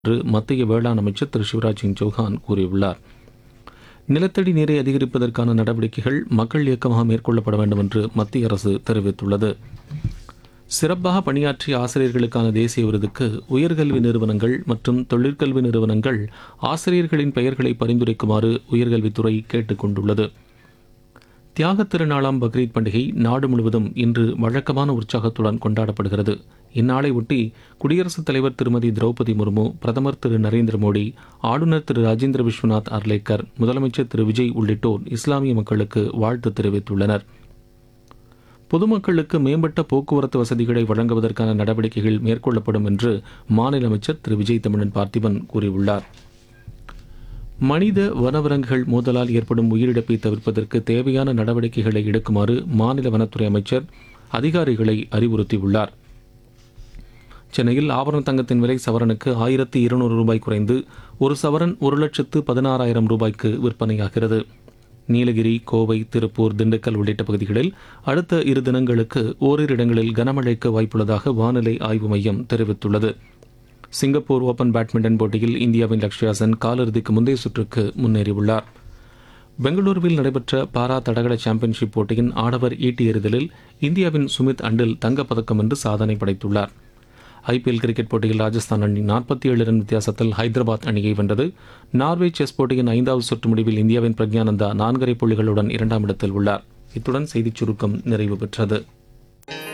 என்று மத்திய வேளாண் அமைச்சர் திரு சிவராஜ் சிங் சௌஹான் கூறியுள்ளார் நிலத்தடி நீரை அதிகரிப்பதற்கான நடவடிக்கைகள் மக்கள் இயக்கமாக மேற்கொள்ளப்பட வேண்டும் என்று மத்திய அரசு தெரிவித்துள்ளது சிறப்பாக பணியாற்றிய ஆசிரியர்களுக்கான தேசிய விருதுக்கு உயர்கல்வி நிறுவனங்கள் மற்றும் தொழிற்கல்வி நிறுவனங்கள் ஆசிரியர்களின் பெயர்களை பரிந்துரைக்குமாறு உயர்கல்வித்துறை கேட்டுக் கொண்டுள்ளது தியாகத் திருநாளாம் பக்ரீத் பண்டிகை நாடு முழுவதும் இன்று வழக்கமான உற்சாகத்துடன் கொண்டாடப்படுகிறது இந்நாளை ஒட்டி குடியரசுத் தலைவர் திருமதி திரௌபதி முர்மு பிரதமர் திரு நரேந்திர மோடி ஆளுநர் திரு ராஜேந்திர விஸ்வநாத் அர்லேக்கர் முதலமைச்சர் திரு விஜய் உள்ளிட்டோர் இஸ்லாமிய மக்களுக்கு வாழ்த்து தெரிவித்துள்ளனர் பொதுமக்களுக்கு மேம்பட்ட போக்குவரத்து வசதிகளை வழங்குவதற்கான நடவடிக்கைகள் மேற்கொள்ளப்படும் என்று மாநில அமைச்சர் திரு விஜய் தமிழன் பார்த்திபன் கூறியுள்ளார் மனித வனவிலங்குகள் மோதலால் ஏற்படும் உயிரிழப்பை தவிர்ப்பதற்கு தேவையான நடவடிக்கைகளை எடுக்குமாறு மாநில வனத்துறை அமைச்சர் அதிகாரிகளை அறிவுறுத்தியுள்ளார் சென்னையில் ஆபரண தங்கத்தின் விலை சவரனுக்கு ஆயிரத்தி இருநூறு ரூபாய் குறைந்து ஒரு சவரன் ஒரு லட்சத்து பதினாறாயிரம் ரூபாய்க்கு விற்பனையாகிறது நீலகிரி கோவை திருப்பூர் திண்டுக்கல் உள்ளிட்ட பகுதிகளில் அடுத்த இரு தினங்களுக்கு ஓரிரு இடங்களில் கனமழைக்கு வாய்ப்புள்ளதாக வானிலை ஆய்வு மையம் தெரிவித்துள்ளது சிங்கப்பூர் ஓபன் பேட்மிண்டன் போட்டியில் இந்தியாவின் லக்ஷ்யா சென் காலிறுதிக்கு முந்தைய சுற்றுக்கு முன்னேறியுள்ளார் பெங்களூருவில் நடைபெற்ற பாரா தடகள சாம்பியன்ஷிப் போட்டியின் ஆடவர் ஈட்டி எறிதலில் இந்தியாவின் சுமித் அண்டில் தங்கப்பதக்கம் வென்று சாதனை படைத்துள்ளார் ஐபிஎல் கிரிக்கெட் போட்டியில் ராஜஸ்தான் அணி நாற்பத்தி ஏழு ரன் வித்தியாசத்தில் ஹைதராபாத் அணியை வென்றது நார்வே செஸ் போட்டியின் ஐந்தாவது சுற்று முடிவில் இந்தியாவின் பிரக்ஞானந்தா நான்கரை புள்ளிகளுடன் இரண்டாம் இடத்தில் உள்ளார் இத்துடன் செய்திச் சுருக்கம் நிறைவு பெற்றது